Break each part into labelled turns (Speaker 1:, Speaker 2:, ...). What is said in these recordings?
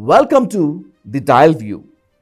Speaker 1: welcome to the Dial View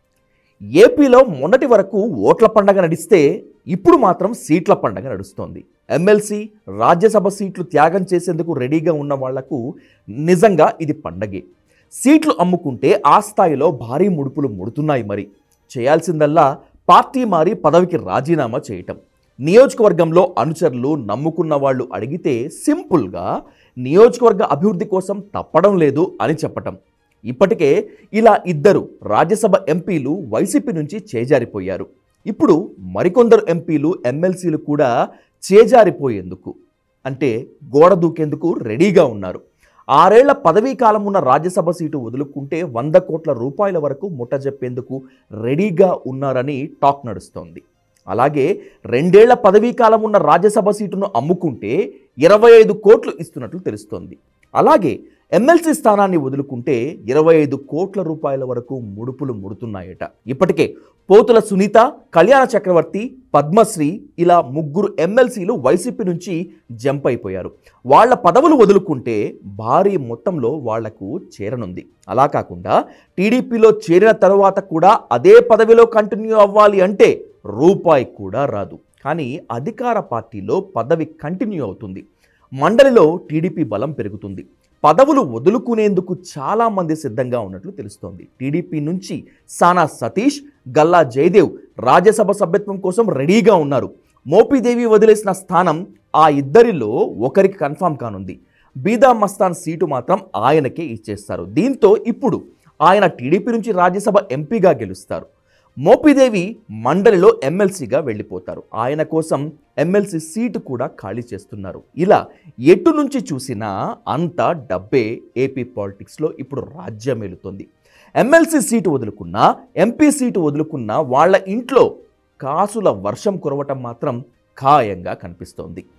Speaker 1: ఏపీలో మొన్నటి వరకు ఓట్ల పండగ నడిస్తే ఇప్పుడు మాత్రం సీట్ల పండగ నడుస్తోంది ఎమ్మెల్సీ రాజ్యసభ సీట్లు త్యాగం చేసేందుకు రెడీగా ఉన్న వాళ్లకు నిజంగా ఇది పండగే సీట్లు అమ్ముకుంటే ఆ స్థాయిలో భారీ ముడుపులు ముడుతున్నాయి మరి చేయాల్సిందల్లా పార్టీ మారి పదవికి రాజీనామా చేయటం నియోజకవర్గంలో అనుచరులు నమ్ముకున్న వాళ్ళు అడిగితే సింపుల్గా నియోజకవర్గ అభివృద్ధి కోసం తప్పడం లేదు అని చెప్పటం ఇప్పటికే ఇలా ఇద్దరు రాజ్యసభ ఎంపీలు వైసీపీ నుంచి చేజారిపోయారు ఇప్పుడు మరికొందరు ఎంపీలు ఎమ్మెల్సీలు కూడా చేజారిపోయేందుకు అంటే గోడ దూకేందుకు రెడీగా ఉన్నారు ఆరేళ్ల పదవీ కాలం ఉన్న రాజ్యసభ సీటు వదులుకుంటే వంద కోట్ల రూపాయల వరకు ముట్టజెప్పేందుకు రెడీగా ఉన్నారని టాక్ నడుస్తోంది అలాగే రెండేళ్ల పదవీ కాలం ఉన్న రాజ్యసభ సీటును అమ్ముకుంటే ఇరవై ఐదు కోట్లు ఇస్తున్నట్లు తెలుస్తోంది అలాగే ఎమ్మెల్సీ స్థానాన్ని వదులుకుంటే ఇరవై ఐదు కోట్ల రూపాయల వరకు ముడుపులు ముడుతున్నాయట ఇప్పటికే పోతుల సునీత కళ్యాణ చక్రవర్తి పద్మశ్రీ ఇలా ముగ్గురు ఎమ్మెల్సీలు వైసీపీ నుంచి జంప్ అయిపోయారు వాళ్ళ పదవులు వదులుకుంటే భారీ మొత్తంలో వాళ్లకు చేరనుంది అలా కాకుండా టీడీపీలో చేరిన తరువాత కూడా అదే పదవిలో కంటిన్యూ అవ్వాలి అంటే రూపాయి కూడా రాదు కానీ అధికార పార్టీలో పదవి కంటిన్యూ అవుతుంది మండలిలో టీడీపీ బలం పెరుగుతుంది పదవులు వదులుకునేందుకు చాలా మంది సిద్ధంగా ఉన్నట్లు తెలుస్తోంది టీడీపీ నుంచి సానా సతీష్ గల్లా జయదేవ్ రాజ్యసభ సభ్యత్వం కోసం రెడీగా ఉన్నారు మోపిదేవి వదిలేసిన స్థానం ఆ ఇద్దరిలో ఒకరికి కన్ఫామ్ కానుంది బీదా మస్తాన్ సీటు మాత్రం ఆయనకే ఇచ్చేస్తారు దీంతో ఇప్పుడు ఆయన టీడీపీ నుంచి రాజ్యసభ ఎంపీగా గెలుస్తారు మోపిదేవి మండలిలో ఎమ్మెల్సీగా వెళ్ళిపోతారు ఆయన కోసం ఎమ్మెల్సీ సీటు కూడా ఖాళీ చేస్తున్నారు ఇలా ఎటు నుంచి చూసినా అంతా డబ్బే ఏపీ పాలిటిక్స్లో ఇప్పుడు రాజ్యం వెళుతుంది ఎమ్మెల్సీ సీటు వదులుకున్నా ఎంపీ సీటు వదులుకున్నా వాళ్ళ ఇంట్లో కాసుల వర్షం కురవటం మాత్రం ఖాయంగా కనిపిస్తోంది